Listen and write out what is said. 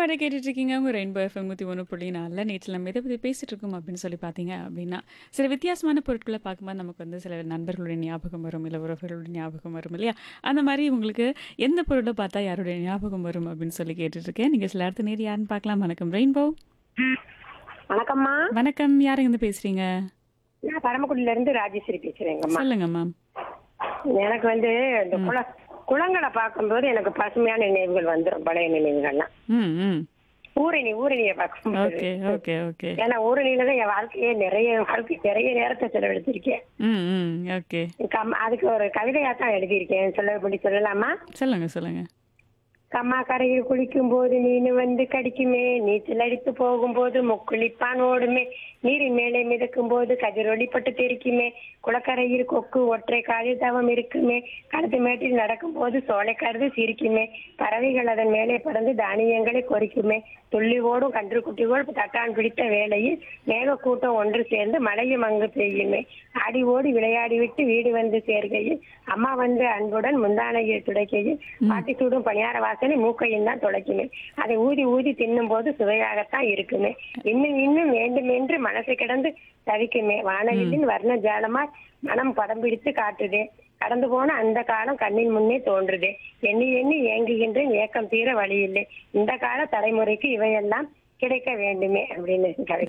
rainbow கேட்டுட்டு இருக்கீங்க உங்க ரெயின்போ எஃப்எம் நூற்றி ஒன்று புள்ளி நாலில் நேற்று நம்ம எதை பற்றி பேசிட்டு இருக்கோம் அப்படின்னு சொல்லி பார்த்தீங்க அப்படின்னா சில வித்தியாசமான பொருட்களை பார்க்கும்போது நமக்கு வந்து சில நண்பர்களுடைய ஞாபகம் வரும் இல்லை உறவுகளுடைய ஞாபகம் வரும் இல்லையா அந்த மாதிரி உங்களுக்கு எந்த பொருளை பார்த்தா யாருடைய ஞாபகம் வரும் அப்படின்னு சொல்லி கேட்டுட்டு இருக்கேன் நீங்கள் சில இடத்து நேர் யாருன்னு பார்க்கலாம் வணக்கம் ரெயின்போ வணக்கம்மா வணக்கம் யாருங்க இருந்து பேசுறீங்க நான் பரமக்குடியில இருந்து ராஜேஸ்வரி பேசுறேங்கம்மா சொல்லுங்க மேம் எனக்கு வந்து இந்த குள குளங்களை பார்க்கும்போது எனக்கு பசுமையான நினைவுகள் வந்துடும் பழைய நினைவுகள்லாம் ம் ம் ஊரணி ஊரணியை பார்க்கும்போது ஓகே ஓகே ஓகே ஏன்னா ஊரணியில தான் என் வாழ்க்கையே நிறைய வாழ்க்கை நிறைய நேரத்தை செலவழிச்சிருக்கேன் ம் ம் ஓகே கம்- அதுக்கு ஒரு கவிதையா தான் எழுதியிருக்கேன் சொல்லபடி சொல்லலாமா சொல்லுங்க சொல்லுங்க கம்மா கரையில் குளிக்கும் போது மீன் வந்து கடிக்குமே நீச்சல் அடித்து போகும்போது முக்குளிப்பான் ஓடுமே நீரின் மேலே மிதக்கும் போது கதிரொளிப்பட்டு தெரிக்குமே குளக்கரையில் கொக்கு ஒற்றை காலில் தவம் இருக்குமே கடத்து மேட்டில் நடக்கும் போது சோலைக்கருது சிரிக்குமே பறவைகள் அதன் மேலே பறந்து தானியங்களை கொறிக்குமே துள்ளி ஓடும் கன்று குட்டிகள் தட்டான் பிடித்த வேளையில் மேகக்கூட்டம் ஒன்று சேர்ந்து மழையும் அங்கு பெய்யுமே ஆடி ஓடி விளையாடி விட்டு வீடு வந்து சேர்கையில் அம்மா வந்து அன்புடன் முந்தானையில் துடைக்கையில் பாட்டி சூடும் பணியார வாசனை மூக்கையும் தான் துடைக்குமே அதை ஊதி ஊதி தின்னும் போது சுவையாகத்தான் இருக்குமே இன்னும் இன்னும் வேண்டும் என்று மனசு கிடந்து தவிக்குமே வானவில்லின் வர்ண ஜாலமாய் மனம் படம் பிடித்து காட்டுதே கடந்து போன அந்த காலம் கண்ணின் முன்னே தோன்றுதே எண்ணி எண்ணி ஏங்குகின்றேன் ஏக்கம் தீர வழி இல்லை இந்த கால தலைமுறைக்கு இவையெல்லாம் கிடைக்க வேண்டுமே அப்படின்னு கவிதை